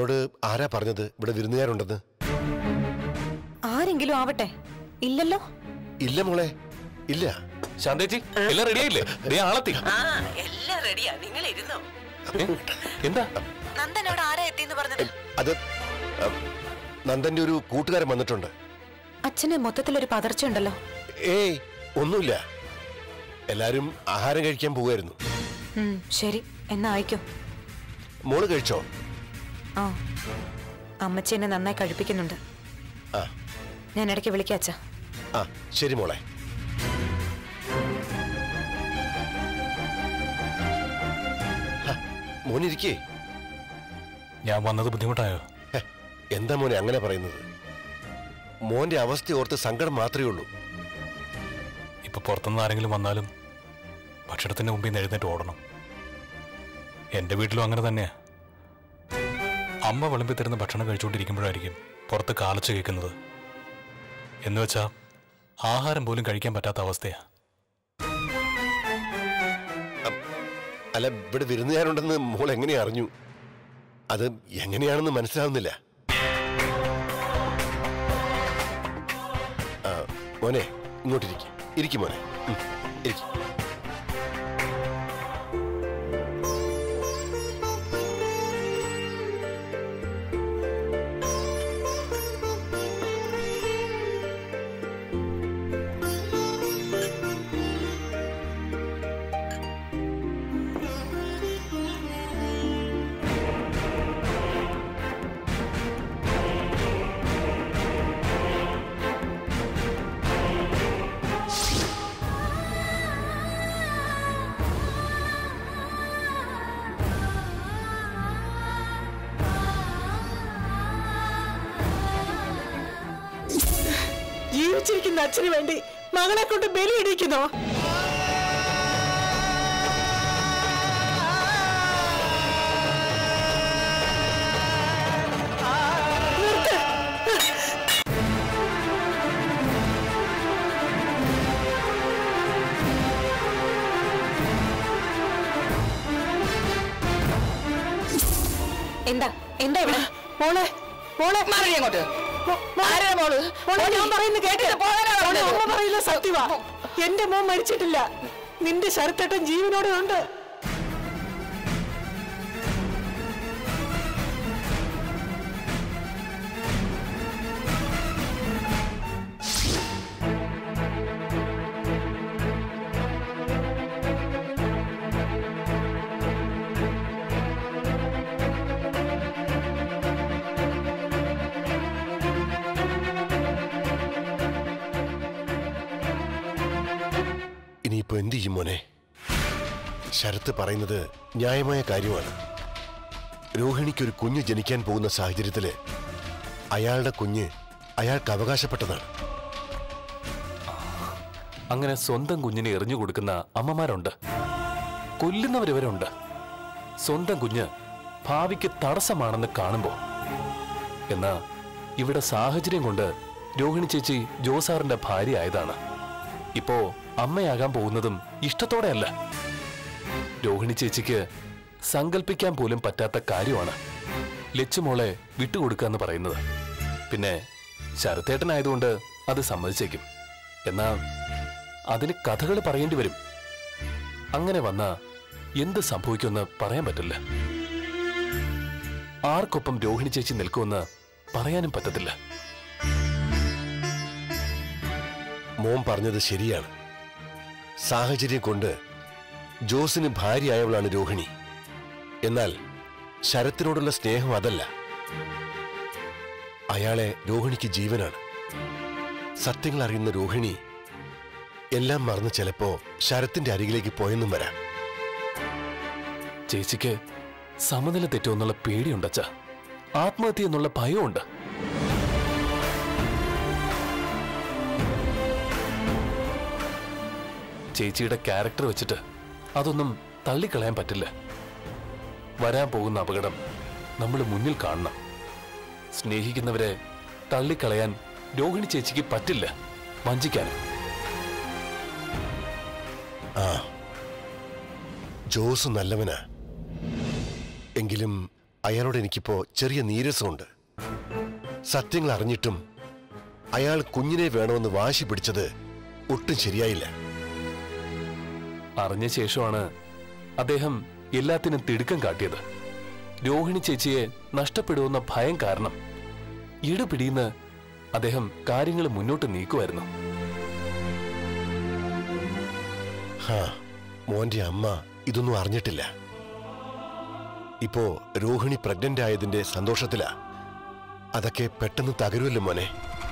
മോളോട് ആരാ പറഞ്ഞത് ഇവിടെ വിരുന്നുകാരുണ്ടെന്ന് ആരെങ്കിലും ആവട്ടെ ഇല്ലല്ലോ ഇല്ല മോളെ ഇല്ല ശാന്തേച്ചി എല്ലാം റെഡിയായില്ലേ ദേ ആളെത്തി ആ എല്ലാം റെഡിയാ നിങ്ങൾ ഇരുന്നോ ഏ? എന്താ നന്ദൻ അവിടെ ആരാ എത്തിയെന്ന് പറഞ്ഞത് അത് അം, നന്ദന്റെ ഒരു കൂട്ടുകാരൻ വന്നിട്ടുണ്ട് അച്ഛന് മൊത്തത്തിലൊരു പതർച്ച ഉണ്ടല്ലോ ഏയ് ഒന്നുമില്ല എല്ലാരും ആഹാരം കഴിക്കാൻ പോവായിരുന്നു ഉം, ശരി എന്നാ അയക്കോ മോള് കഴിച്ചോ ആ അമ്മച്ചി എന്നെ നന്നായി കഴിപ്പിക്കുന്നുണ്ട് ആ ഞാൻ ഇടയ്ക്ക് വിളിക്കാം അച്ഛാ ആ ശരി മോളെ ഹ, മോനിരിക്കേ ഞാൻ വന്നത് ബുദ്ധിമുട്ടായോ ഹെ, എന്താ മോനെ അങ്ങനെ പറയുന്നത് മോന്റെ അവസ്ഥ ഓർത്ത് സങ്കടം മാത്രമേ ഉള്ളൂ ഇപ്പൊ പുറത്തുനിന്ന് ആരെങ്കിലും വന്നാലും ഭക്ഷണത്തിന്റെ മുമ്പിൽ നിന്ന് എഴുന്നേറ്റ് ഓടണം എന്റെ വീട്ടിലും അങ്ങനെ തന്നെയാ അമ്മ വിളമ്പി തരുന്ന ഭക്ഷണം കഴിച്ചുകൊണ്ടിരിക്കുമ്പോഴായിരിക്കും പുറത്ത് കാലച്ച് കേൾക്കുന്നത് എന്ന് വെച്ചാ ആഹാരം പോലും കഴിക്കാൻ പറ്റാത്ത അവസ്ഥയാ അല്ല ഇവിടെ വിരുന്നുകാരുണ്ടെന്ന് മോൾ എങ്ങനെ അറിഞ്ഞു അത് എങ്ങനെയാണെന്ന് മനസ്സിലാവുന്നില്ല ആ, മോനെ ഇങ്ങോട്ടിരിക്കും ഇരിക്കും മോനെ ഉം, ഇരിക്ക്. ജീവിച്ചിരിക്കുന്ന അച്ഛന് വേണ്ടി മകളെ കൊണ്ട് ബലിയിടിക്കുന്നോ നിർത്ത്. എന്താ എന്താ ഇവിടെ മോളെ മോളെ മാറി അങ്ങോട്ട് മോ- മോളെ- ആരാ മോള് മോളെ ഞാൻ പറയുന്നത് കേട്ടില്ല പോകാനാ മോളെ പറഞ്ഞത്. അമ്മ പറയുന്ന സത്യവാ എന്റെ മോൻ മരിച്ചിട്ടില്ല നിന്റെ ശരത്തേട്ടൻ ജീവനോടെ ഉണ്ട് ഇനിയിപ്പോ എന്ത് ചെയ്യും മോനെ ശരത്ത് പറയുന്നത് ന്യായമായ കാര്യമാണ് രോഹിണിക്ക് ഒരു കുഞ്ഞ് ജനിക്കാൻ പോകുന്ന സാഹചര്യത്തില് അയാളുടെ കുഞ്ഞ് അയാൾക്ക് അവകാശപ്പെട്ടതാണ് അങ്ങനെ സ്വന്തം കുഞ്ഞിനെ എറിഞ്ഞു കൊടുക്കുന്ന അമ്മമാരുണ്ട് കൊല്ലുന്നവർ വരെ ഉണ്ട് സ്വന്തം കുഞ്ഞ് ഭാവിക്ക് തടസ്സമാണെന്ന് കാണുമ്പോ എന്നാ ഇവിടെ സാഹചര്യം കൊണ്ട് രോഹിണി ചേച്ചി ജോസാറിന്റെ ഭാര്യ ആയതാണ് ഇപ്പോ അമ്മയാകാൻ പോകുന്നതും ഇഷ്ടത്തോടെയല്ല രോഹിണി ചേച്ചിക്ക് സങ്കല്പിക്കാൻ പോലും പറ്റാത്ത കാര്യമാണ് ലച്ചുമോളെ വിട്ടുകൊടുക്കുക എന്ന് പറയുന്നത് പിന്നെ ശരത്തേട്ടനായതുകൊണ്ട് അത് സമ്മതിച്ചേക്കും എന്നാ അതിന് കഥകൾ പറയേണ്ടി വരും അങ്ങനെ വന്ന എന്ത് സംഭവിക്കുമെന്ന് പറയാൻ പറ്റില്ല ആർക്കൊപ്പം രോഹിണി ചേച്ചി നിൽക്കുമെന്ന് പറയാനും പറ്റത്തില്ല മോൻ പറഞ്ഞത് ശരിയാണ് സാഹചര്യം കൊണ്ട് ജോസിന് ഭാര്യയായവളാണ് രോഹിണി എന്നാൽ ശരത്തിനോടുള്ള സ്നേഹം അതല്ല അയാളെ രോഹിണിക്ക് ജീവനാണ് സത്യങ്ങൾ അറിയുന്ന രോഹിണി എല്ലാം മറന്ന് ചിലപ്പോ ശരത്തിന്റെ അരികിലേക്ക് പോയെന്നും വരാം ചേച്ചിക്ക് സമനില തെറ്റുമെന്നുള്ള പേടിയുണ്ടച്ച ആത്മഹത്യ എന്നുള്ള ഭയമുണ്ട് ചേച്ചിയുടെ ക്യാരക്ടർ വെച്ചിട്ട് അതൊന്നും തള്ളിക്കളയാൻ പറ്റില്ല വരാൻ പോകുന്ന അപകടം നമ്മൾ മുന്നിൽ കാണണം സ്നേഹിക്കുന്നവരെ തള്ളിക്കളയാൻ രോഹിണി ചേച്ചിക്ക് പറ്റില്ല വഞ്ചിക്കാനും ജോസ് നല്ലവനാ എങ്കിലും അയാളോട് എനിക്കിപ്പോ ചെറിയ നീരസമുണ്ട് സത്യങ്ങൾ അറിഞ്ഞിട്ടും അയാൾ കുഞ്ഞിനെ വേണമെന്ന് വാശി പിടിച്ചത് ഒട്ടും ശരിയായില്ല അറിഞ്ഞ ശേഷമാണ് അദ്ദേഹം എല്ലാത്തിനും തിടുക്കം കാട്ടിയത് രോഹിണി ചേച്ചിയെ നഷ്ടപ്പെടുമെന്ന ഭയം കാരണം ഇടുപിടിയുന്ന് അദ്ദേഹം കാര്യങ്ങൾ മുന്നോട്ട് നീക്കുമായിരുന്നു ഹാ മോന്റെ അമ്മ ഇതൊന്നും അറിഞ്ഞിട്ടില്ല ഇപ്പോ രോഹിണി പ്രഗ്നന്റ് ആയതിന്റെ സന്തോഷത്തിലാ അതൊക്കെ പെട്ടെന്ന് തകരുമല്ലോ മോനെ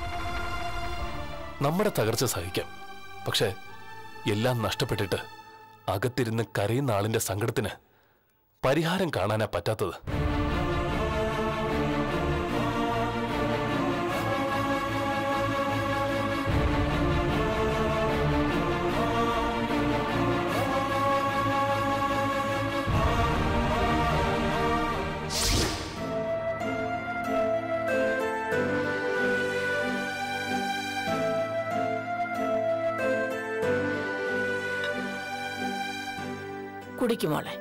നമ്മുടെ തകർച്ച സഹിക്കാം പക്ഷെ എല്ലാം നഷ്ടപ്പെട്ടിട്ട് അകത്തിരുന്ന് കരയുന്ന ആളിന്റെ സങ്കടത്തിന് പരിഹാരം കാണാനാ പറ്റാത്തത് കുടിക്കുമോളെ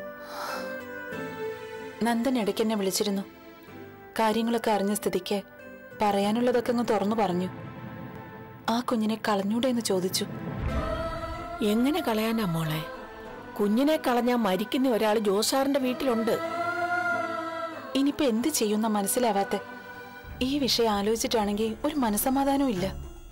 നന്ദൻ ഇടയ്ക്ക് എന്നെ വിളിച്ചിരുന്നു കാര്യങ്ങളൊക്കെ അറിഞ്ഞ സ്ഥിതിക്ക് പറയാനുള്ളതൊക്കെ അങ്ങ് തുറന്നു പറഞ്ഞു ആ കുഞ്ഞിനെ കളഞ്ഞൂടെ എന്ന് ചോദിച്ചു എങ്ങനെ കളയാനാ മോളെ കുഞ്ഞിനെ കളഞ്ഞാ മരിക്കുന്ന ഒരാൾ ജോസാറിന്റെ വീട്ടിലുണ്ട് ഇനിയിപ്പോ എന്ത് ചെയ്യുന്ന മനസ്സിലാവാത്ത ഈ വിഷയം ആലോചിച്ചിട്ടാണെങ്കിൽ ഒരു മനസമാധാനവും ഇല്ല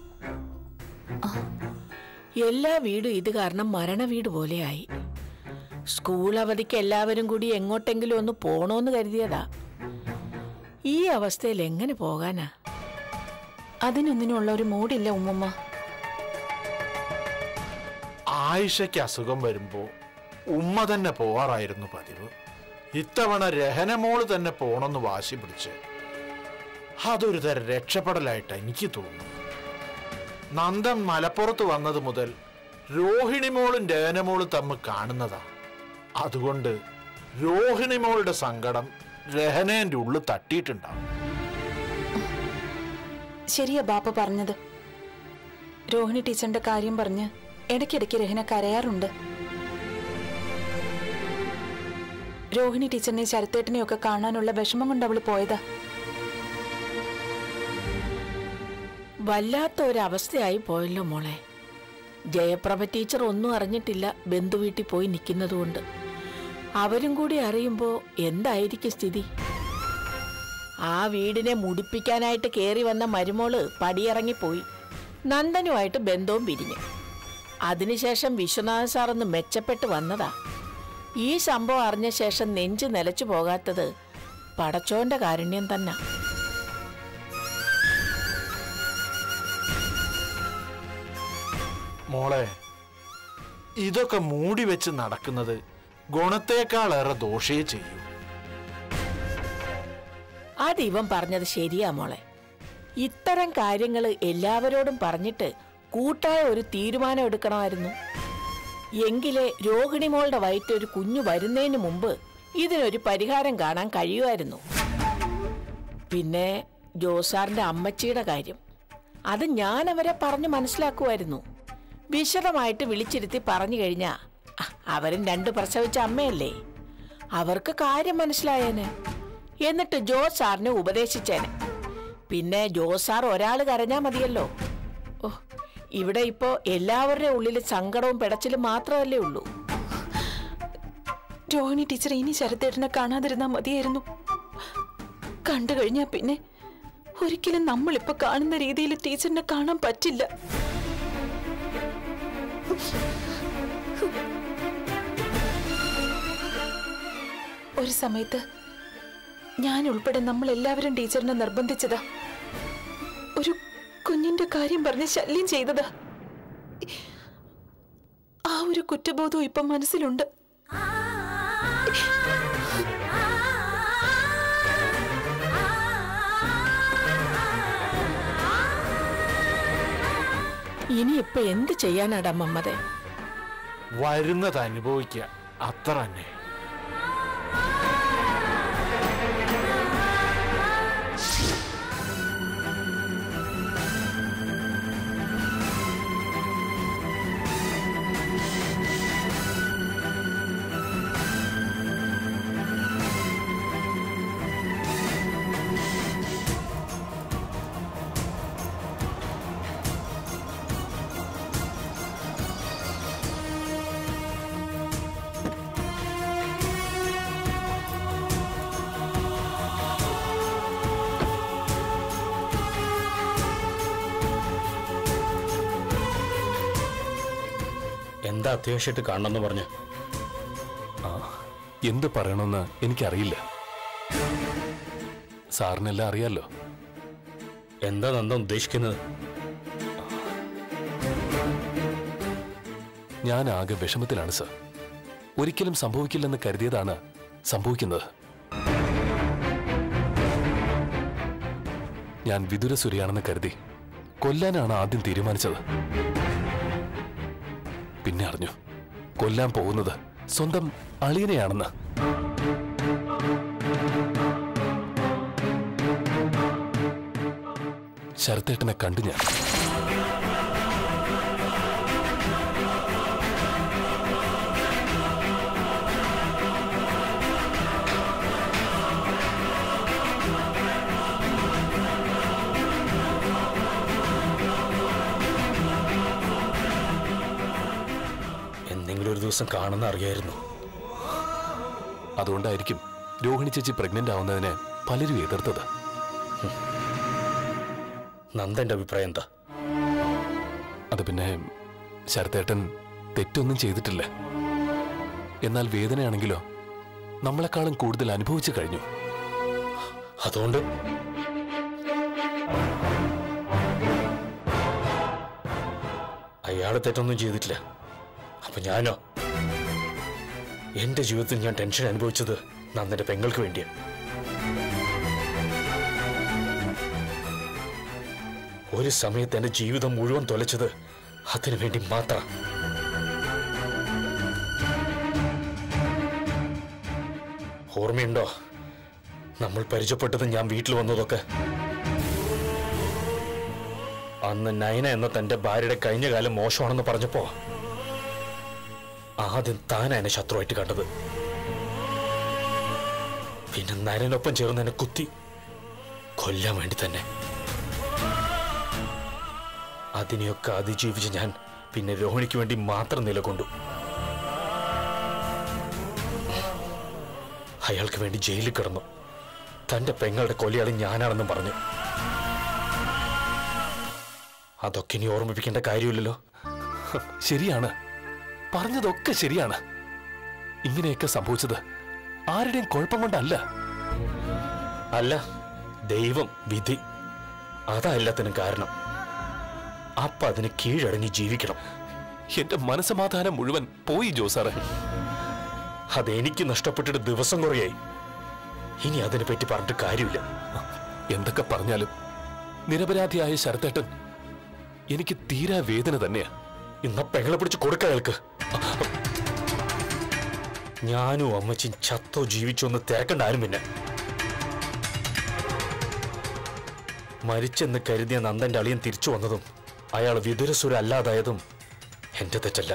എല്ലാ വീടും ഇത് കാരണം മരണ വീട് പോലെയായി സ്കൂൾ അവധിക്ക് എല്ലാവരും കൂടി എങ്ങോട്ടെങ്കിലും ഒന്ന് പോണോന്ന് കരുതിയതാ ഈ അവസ്ഥയിൽ എങ്ങനെ പോകാനാ അതിനൊന്നിനുള്ള ഒരു മൂടില്ല ഉമ്മുമ്മ ആയിഷയ്ക്ക് അസുഖം വരുമ്പോ ഉമ്മ തന്നെ പോവാറായിരുന്നു പതിവ് ഇത്തവണ രഹനമോള് തന്നെ പോണമെന്ന് വാശി പിടിച്ച് അതൊരു തരം രക്ഷപ്പെടലായിട്ട് എനിക്ക് തോന്നുന്നു നന്ദൻ മലപ്പുറത്ത് വന്നത് മുതൽ രോഹിണിമോളും രഹനമോളും തമ്മിൽ കാണുന്നതാ അതുകൊണ്ട് രോഹിണിമോളുടെ സങ്കടം രഹനേന്റെ ഉള്ളിൽ തട്ടിയിട്ടുണ്ടാവും ശരിയാ ബാപ്പ പറഞ്ഞത് രോഹിണി ടീച്ചറിന്റെ കാര്യം പറഞ്ഞ് ഇടയ്ക്കിടയ്ക്ക് രഹന കരയാറുണ്ട് രോഹിണി ടീച്ചറിനെ ശരത്തേട്ടനെയും ഒക്കെ കാണാനുള്ള വിഷമം കൊണ്ട് അവള് പോയതാ വല്ലാത്ത ഒരവസ്ഥയായി പോയല്ലോ മോളെ ജയപ്രഭ ടീച്ചർ ഒന്നും അറിഞ്ഞിട്ടില്ല ബന്ധുവീട്ടിൽ പോയി നിൽക്കുന്നതുകൊണ്ട് അവരും കൂടി അറിയുമ്പോൾ എന്തായിരിക്കും സ്ഥിതി ആ വീടിനെ മുടിപ്പിക്കാനായിട്ട് കയറി വന്ന മരുമോള് പടിയിറങ്ങിപ്പോയി നന്ദനുമായിട്ട് ബന്ധവും പിരിഞ്ഞു അതിനുശേഷം വിശ്വനാഥ സാർ ഒന്ന് മെച്ചപ്പെട്ട് വന്നതാ ഈ സംഭവം അറിഞ്ഞ ശേഷം നെഞ്ച് നിലച്ചു പോകാത്തത് പടച്ചോന്റെ കാരുണ്യം തന്നെ മോളെ ഇതൊക്കെ മൂടി വെച്ച് നടക്കുന്നത് ഗുണത്തേക്കാളേറെ ദോഷേ ചെയ്യൂ അത് ഇവൻ പറഞ്ഞത് ശരിയാ മോളെ ഇത്തരം കാര്യങ്ങൾ എല്ലാവരോടും പറഞ്ഞിട്ട് കൂട്ടായ ഒരു തീരുമാനം എടുക്കണമായിരുന്നു എങ്കിലേ രോഹിണി മോളുടെ വയറ്റ് ഒരു കുഞ്ഞു വരുന്നതിന് മുമ്പ് ഇതിനൊരു പരിഹാരം കാണാൻ കഴിയുമായിരുന്നു പിന്നെ ജോസാറിന്റെ അമ്മച്ചിയുടെ കാര്യം അത് ഞാൻ അവരെ പറഞ്ഞു മനസ്സിലാക്കുമായിരുന്നു വിശദമായിട്ട് വിളിച്ചിരുത്തി പറഞ്ഞു കഴിഞ്ഞാ അഹ്, അവരും രണ്ടു പ്രസവിച്ച അമ്മയല്ലേ അവർക്ക് കാര്യം മനസ്സിലായേനെ എന്നിട്ട് ജോ സാറിനെ ഉപദേശിച്ചേനെ പിന്നെ ജോ സാർ ഒരാൾ കരഞ്ഞാ മതിയല്ലോ ഓ ഇവിടെ ഇപ്പോ എല്ലാവരുടെ ഉള്ളിൽ സങ്കടവും പിടച്ചിലും മാത്രമല്ലേ ഉള്ളൂ രോഹിണി ടീച്ചർ ഇനി ശരത്തേട്ടനെ കാണാതിരുന്നാ മതിയായിരുന്നു കണ്ടു കഴിഞ്ഞാ പിന്നെ ഒരിക്കലും നമ്മളിപ്പോ കാണുന്ന രീതിയിൽ ടീച്ചറിനെ കാണാൻ പറ്റില്ല ഒരു സമയത്ത് ഞാൻ ഉൾപ്പെടെ നമ്മൾ എല്ലാവരും ടീച്ചറിനെ നിർബന്ധിച്ചതാ ഒരു കുഞ്ഞിന്റെ കാര്യം പറഞ്ഞ് ശല്യം ചെയ്തതാ ആ ഒരു കുറ്റബോധവും ഇപ്പം മനസ്സിലുണ്ട് ഇനി ഇപ്പൊ എന്ത് ചെയ്യാനാടാ മമ്മതെ വരുന്നത് അനുഭവിക്കുക അത്ര തന്നെ എന്താ അത്യാവശ്യമായിട്ട് കാണണമെന്ന് പറഞ്ഞു ആ എന്ത് പറയണമെന്ന് എനിക്കറിയില്ല സാറിനെല്ലാം അറിയാലോ എന്താ നന്ദ ഉദ്ദേശിക്കുന്നത് ഞാൻ ആകെ വിഷമത്തിലാണ് സർ ഒരിക്കലും സംഭവിക്കില്ലെന്ന് കരുതിയതാണ് സംഭവിക്കുന്നത് ഞാൻ വിദുരസുരയാണെന്ന് കരുതി കൊല്ലാനാണ് ആദ്യം തീരുമാനിച്ചത് പിന്നെ അറിഞ്ഞു കൊല്ലാൻ പോകുന്നത് സ്വന്തം അളിയനെയാണെന്ന് ശരത്തേട്ടനെ കണ്ടു ഞാൻ എന്തെങ്കിലും ഒരു ദിവസം കാണുന്ന അറിയായിരുന്നു അതുകൊണ്ടായിരിക്കും രോഹിണി ചേച്ചി പ്രഗ്നന്റ് ആവുന്നതിനെ പലരും എതിർത്തത് നന്ദന്റെ അഭിപ്രായം എന്താ അത് പിന്നെ ശരത്തേട്ടൻ തെറ്റൊന്നും ചെയ്തിട്ടില്ല എന്നാൽ വേദനയാണെങ്കിലോ നമ്മളെക്കാളും കൂടുതൽ അനുഭവിച്ചു കഴിഞ്ഞു അതുകൊണ്ട് അയാൾ തെറ്റൊന്നും ചെയ്തിട്ടില്ല അപ്പൊ ഞാനോ എന്റെ ജീവിതത്തിൽ ഞാൻ ടെൻഷൻ അനുഭവിച്ചത് നന്ദന്റെ പെങ്ങൾക്ക് വേണ്ടിയാ ഒരു സമയത്ത് എന്റെ ജീവിതം മുഴുവൻ തൊലച്ചത് അതിനു വേണ്ടി മാത്രം ഓർമ്മയുണ്ടോ നമ്മൾ പരിചയപ്പെട്ടത് ഞാൻ വീട്ടിൽ വന്നതൊക്കെ അന്ന് നയന എന്ന തന്റെ ഭാര്യയുടെ കഴിഞ്ഞ കാലം മോശമാണെന്ന് പറഞ്ഞപ്പോ ആദ്യം താനാ എന്നെ ശത്രുവായിട്ട് കണ്ടത് പിന്നെ നരനൊപ്പം ചേർന്ന് എന്നെ കുത്തി കൊല്ലാൻ വേണ്ടി തന്നെ അതിനെയൊക്കെ അതിജീവിച്ച് ഞാൻ പിന്നെ രോഹിണിക്ക് വേണ്ടി മാത്രം നിലകൊണ്ടു അയാൾക്ക് വേണ്ടി ജയിലിൽ കിടന്നു തന്റെ പെങ്ങളുടെ കൊലയാളി ഞാനാണെന്നും പറഞ്ഞു അതൊക്കെ ഇനി ഓർമ്മിപ്പിക്കേണ്ട കാര്യമില്ലല്ലോ ശരിയാണ് പറഞ്ഞതൊക്കെ ശരിയാണ് ഇങ്ങനെയൊക്കെ സംഭവിച്ചത് ആരുടെയും കുഴപ്പം കൊണ്ടല്ല അല്ല ദൈവം വിധി അതാ എല്ലാത്തിനും കാരണം അപ്പൊ അതിന് കീഴടങ്ങി ജീവിക്കണം എന്റെ മനസ്സമാധാനം മുഴുവൻ പോയി ജോസാറെ അതെനിക്ക് നഷ്ടപ്പെട്ടിട്ട് ദിവസം കുറയായി ഇനി അതിനെ പറ്റി പറഞ്ഞിട്ട് കാര്യമില്ല എന്തൊക്കെ പറഞ്ഞാലും നിരപരാധിയായ ശരത്തേട്ടൻ എനിക്ക് തീരാ വേദന തന്നെയാ ഇന്ന പെങ്ങളെ പിടിച്ച് കൊടുക്ക അയാൾക്ക് ഞാനും അമ്മച്ചും ചത്തോ ജീവിച്ചോ എന്ന് തിരക്കണ്ട ആരും പിന്നെ മരിച്ചെന്ന് കരുതിയ നന്ദന്റെ അളിയൻ തിരിച്ചു വന്നതും അയാൾ വിതുരസുര അല്ലാതായതും എന്റെ തെറ്റല്ല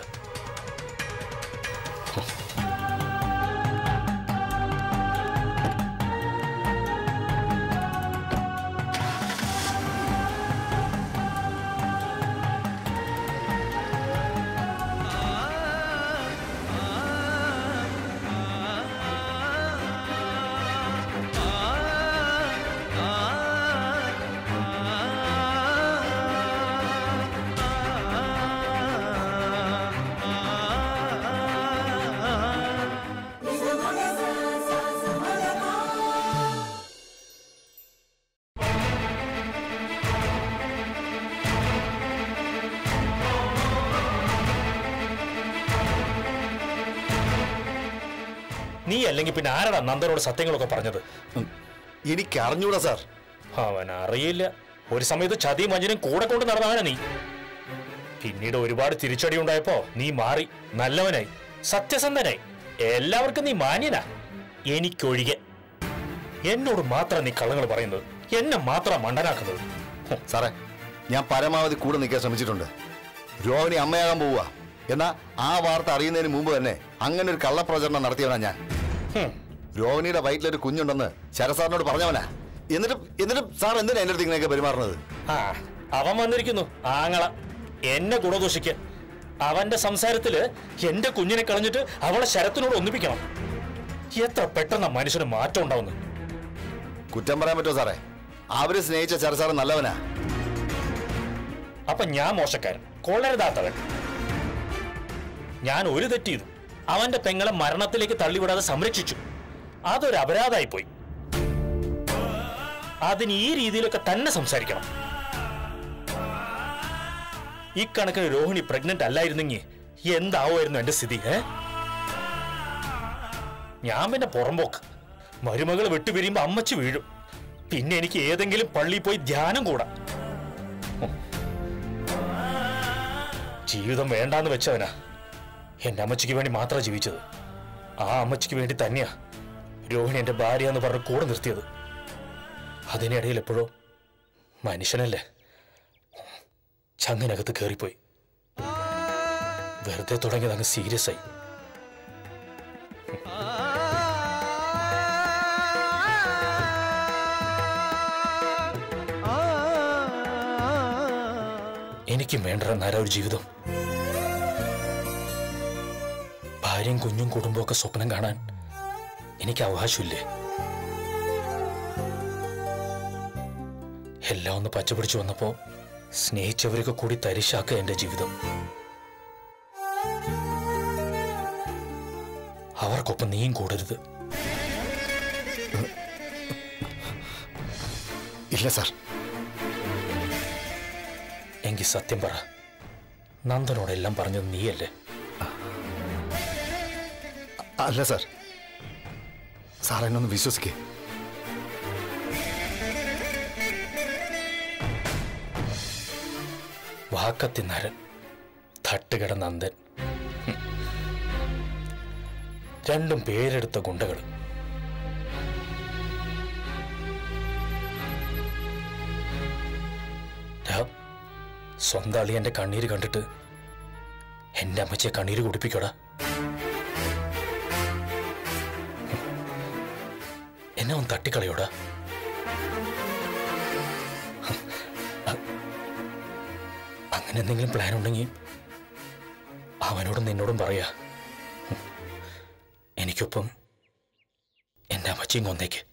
നീ അല്ലെങ്കിൽ പിന്നെ ആരാടാ നന്ദനോട് സത്യങ്ങളൊക്കെ പറഞ്ഞത് എനിക്ക് അറിഞ്ഞൂടാ സാർ അവൻ അറിയില്ല ഒരു സമയത്ത് ചതി മഞ്ഞനും കൂടെ കൊണ്ട് നടന്നവനാ നീ പിന്നീട് ഒരുപാട് തിരിച്ചടി ഉണ്ടായപ്പോ നീ മാറി നല്ലവനായി സത്യസന്ധനായി എല്ലാവർക്കും നീ മാന്യനാ എനിക്കൊഴികെ എന്നോട് മാത്രം നീ കള്ളങ്ങൾ പറയുന്നത് എന്നെ മാത്രം മണ്ടനാക്കുന്നത് ഹും, സാറേ ഞാൻ പരമാവധി കൂടെ നിൽക്കാൻ ശ്രമിച്ചിട്ടുണ്ട് രോഹിണി അമ്മയാകാൻ പോവുക എന്നാ ആ വാർത്ത അറിയുന്നതിന് മുമ്പ് തന്നെ അങ്ങനെ ഒരു കള്ളപ്രചരണം നടത്തിയവനാ ഞാൻ ഹും. രോഹിണിയുടെ വയറ്റിലൊരു കുഞ്ഞുണ്ടെന്ന് ശരസാറിനോട് പറഞ്ഞവനാ എന്നിട്ടും എന്നിട്ടും സാർ എന്തിനാ എൻ്റെ അടുത്ത് ഇങ്ങനെയൊക്കെ പെരുമാറുന്നത് ആ അവൻ വന്നിരിക്കുന്നു ആങ്ങള എന്നെ ഗുണദോഷിക്ക് അവന്റെ സംസാരത്തില് എന്റെ കുഞ്ഞിനെ കളഞ്ഞിട്ട് അവളെ ശരത്തിനോട് ഒന്നിപ്പിക്കണം എത്ര പെട്ടെന്ന് മനുഷ്യന് മാറ്റം ഉണ്ടാവുന്നു കുറ്റം പറയാൻ പറ്റുമോ സാറേ അവര് സ്നേഹിച്ച ശരസാറ് നല്ലവനാ അപ്പൊ ഞാൻ മോശക്കാരൻ കൊള്ളരുതാത്തവൻ ഞാൻ ഒരു തെറ്റ് ചെയ്തു അവന്റെ പെങ്ങളെ മരണത്തിലേക്ക് തള്ളിവിടാതെ സംരക്ഷിച്ചു അതൊരു അപരാധമായി പോയി അതിന് ഈ രീതിയിലൊക്കെ തന്നെ സംസാരിക്കണം ഇക്കണക്കിന് രോഹിണി പ്രഗ്നന്റ് അല്ലായിരുന്നെങ്കിൽ എന്താവുമായിരുന്നു എന്റെ സ്ഥിതി ഏ ഞാൻ പിന്നെ പുറമ്പോക്ക് മരുമകൾ വിട്ടുപിരിയുമ്പോ അമ്മച്ച് വീഴും പിന്നെ എനിക്ക് ഏതെങ്കിലും പള്ളിയിൽ പോയി ധ്യാനം കൂടാ ഉം. ജീവിതം വേണ്ടാന്ന് വെച്ചവനാ എന്റെ അമ്മച്ചിക്ക് വേണ്ടി മാത്രം ജീവിച്ചത് ആ അമ്മച്ചിക്ക് വേണ്ടി തന്നെയാ രോഹിണി എന്റെ ഭാര്യ എന്ന് പറഞ്ഞ് കൂടെ നിർത്തിയത് അതിനിടയിൽ എപ്പോഴോ മനുഷ്യനല്ലേ ചങ്ങിനകത്ത് കയറിപ്പോയി വെറുതെ തുടങ്ങിയത് അങ്ങ് സീരിയസ് ആയി എനിക്കും വേണ്ട നേരെ ഒരു ജീവിതം ഭാര്യയും കുഞ്ഞും കുടുംബവും ഒക്കെ സ്വപ്നം കാണാൻ എനിക്ക് അവകാശമില്ലേ എല്ലാം ഒന്ന് പച്ചപിടിച്ചു വന്നപ്പോ സ്നേഹിച്ചവരൊക്കെ കൂടി തരിശാക്ക എന്റെ ജീവിതം അവർക്കൊപ്പം നീയും കൂടരുത് ഇല്ല സാർ എങ്കിൽ സത്യം പറ നന്ദനോടെല്ലാം പറഞ്ഞത് നീയല്ലേ അല്ല സാർ സാർ എന്നൊന്ന് വിശ്വസിക്കേ വാക്കത്തിനരൻ തട്ടുകട നന്ദൻ ഹും. രണ്ടും പേരെടുത്ത ഗുണ്ടകൾ സ്വന്തം അളി എന്റെ കണ്ണീര് കണ്ടിട്ട് എന്റെ അമ്മച്ചിയെ കണ്ണീര് കുടിപ്പിക്കടാ എന്നെ അവൻ തട്ടിക്കളയോടാ അങ്ങനെ എന്തെങ്കിലും പ്ലാൻ ഉണ്ടെങ്കിൽ അവനോടും നിന്നോടും പറയാ ഉം. എനിക്കൊപ്പം എന്റെ അമ്മച്ചിയും കൊന്നേക്ക്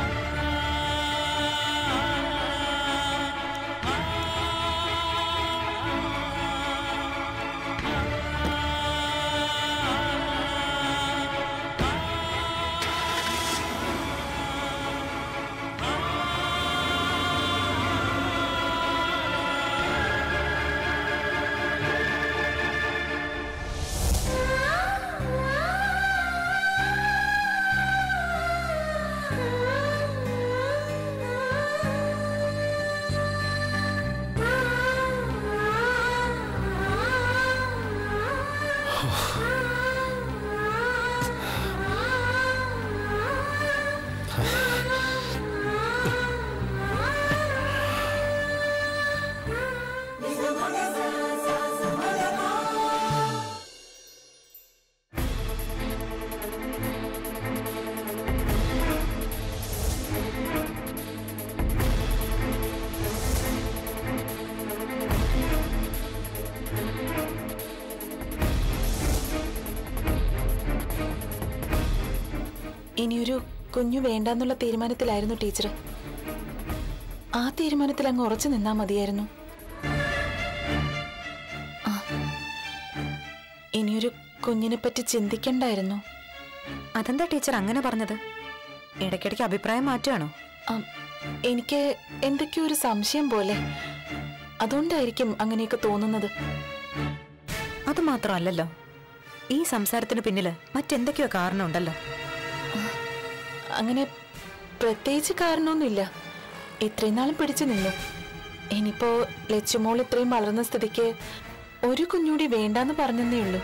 ഇനിയൊരു കുഞ്ഞു വേണ്ടെന്നുള്ള തീരുമാനത്തിലായിരുന്നു ടീച്ചർ ആ തീരുമാനത്തിൽ അങ്ങ് ഉറച്ചു നിന്നാ മതിയായിരുന്നു ആ. ഇനിയൊരു കുഞ്ഞിനെ പറ്റി ചിന്തിക്കണ്ടായിരുന്നു അതെന്താ ടീച്ചർ അങ്ങനെ പറഞ്ഞത് ഇടയ്ക്കിടയ്ക്ക് അഭിപ്രായം മാറ്റുകയാണോ ആ, എനിക്ക് എന്തൊക്കെയോ ഒരു സംശയം പോലെ അതുകൊണ്ടായിരിക്കും അങ്ങനെയൊക്കെ തോന്നുന്നത് അത് മാത്രമല്ലല്ലോ ഈ സംസാരത്തിന് പിന്നില് മറ്റെന്തൊക്കെയോ കാരണമുണ്ടല്ലോ അങ്ങനെ പ്രത്യേകിച്ച് കാരണമൊന്നുമില്ല ഇത്രയും നാളും പിടിച്ചു നിന്നു ഇനിയിപ്പോ ലച്ചുമോൾ ഇത്രയും വളർന്ന സ്ഥിതിക്ക് ഒരു കുഞ്ഞൂടി വേണ്ടാന്ന് പറഞ്ഞതേ ഉള്ളൂ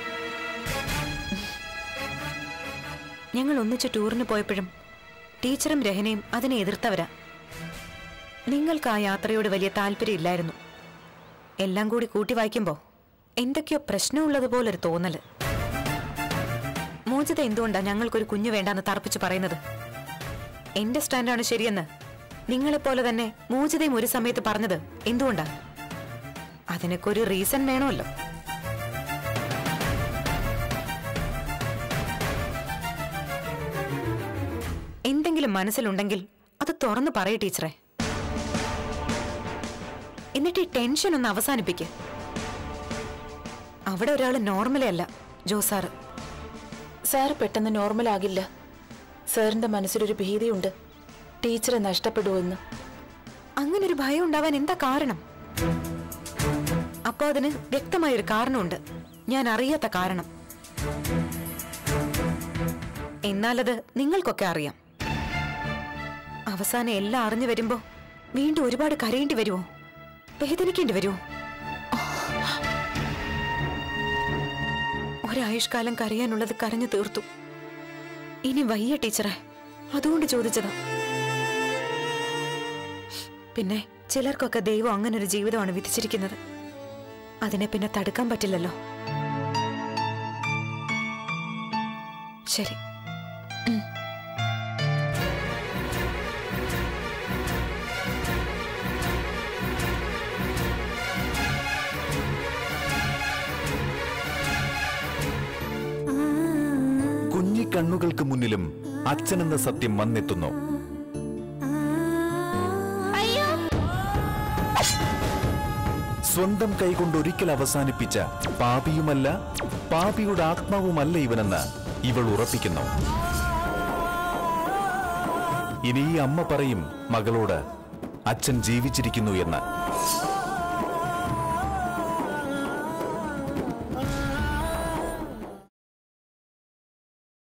ഞങ്ങൾ ഒന്നിച്ച് ടൂറിന് പോയപ്പോഴും ടീച്ചറും രഹനയും അതിനെ എതിർത്തവരാ നിങ്ങൾക്ക് ആ യാത്രയോട് വലിയ താല്പര്യമില്ലായിരുന്നു എല്ലാം കൂടി കൂട്ടി വായിക്കുമ്പോ എന്തൊക്കെയോ പ്രശ്നമുള്ളതുപോലൊരു തോന്നല് മോചിത എന്തുകൊണ്ടാ ഞങ്ങൾക്കൊരു കുഞ്ഞു വേണ്ടാന്ന് തറപ്പിച്ച് പറയുന്നത് എന്റെ സ്റ്റാൻഡാണ് ശരിയെന്ന് നിങ്ങളെപ്പോലെ തന്നെ മോചിതയും ഒരു സമയത്ത് പറഞ്ഞത് എന്തുകൊണ്ടാ അതിനൊക്കെ ഒരു റീസൺ വേണമല്ലോ എന്തെങ്കിലും മനസ്സിലുണ്ടെങ്കിൽ അത് തുറന്നു പറയൂ ടീച്ചറെ എന്നിട്ട് ഈ ടെൻഷൻ ഒന്ന് അവസാനിപ്പിക്ക് അവിടെ ഒരാൾ നോർമലേ അല്ല ജോസാറ് സാർ പെട്ടെന്ന് നോർമൽ ആകില്ല സാറിന്റെ മനസ്സിലൊരു ഭീതിയുണ്ട് ടീച്ചറെ നഷ്ടപ്പെടുമെന്ന് അങ്ങനൊരു ഭയം ഉണ്ടാവാൻ എന്താ കാരണം അപ്പോ അതിന് വ്യക്തമായൊരു കാരണമുണ്ട് ഞാൻ അറിയാത്ത കാരണം എന്നാലത് നിങ്ങൾക്കൊക്കെ അറിയാം അവസാനം എല്ലാം അറിഞ്ഞു വരുമ്പോ വീണ്ടും ഒരുപാട് കരയേണ്ടി വരുമോ വേദനിക്കേണ്ടി വരുമോ ഒരായുഷ്കാലം കരയാനുള്ളത് കരഞ്ഞു തീർത്തു ഇനി വയ്യ ടീച്ചറെ അതുകൊണ്ട് ചോദിച്ചതാ പിന്നെ ചിലർക്കൊക്കെ ദൈവം അങ്ങനൊരു ജീവിതമാണ് വിധിച്ചിരിക്കുന്നത് അതിനെ പിന്നെ തടുക്കാൻ പറ്റില്ലല്ലോ ശരി കുഞ്ഞിക്കണ്ണുകൾക്ക് മുന്നിലും അച്ഛനെന്ന സത്യം വന്നെത്തുന്നു സ്വന്തം കൈകൊണ്ട് ഒരിക്കൽ അവസാനിപ്പിച്ച പാപിയുമല്ല പാപിയുടെ ആത്മാവുമല്ല ഇവനെന്ന് ഇവൾ ഉറപ്പിക്കുന്നു ഇനി ഈ അമ്മ പറയും മകളോട് അച്ഛൻ ജീവിച്ചിരിക്കുന്നു എന്ന്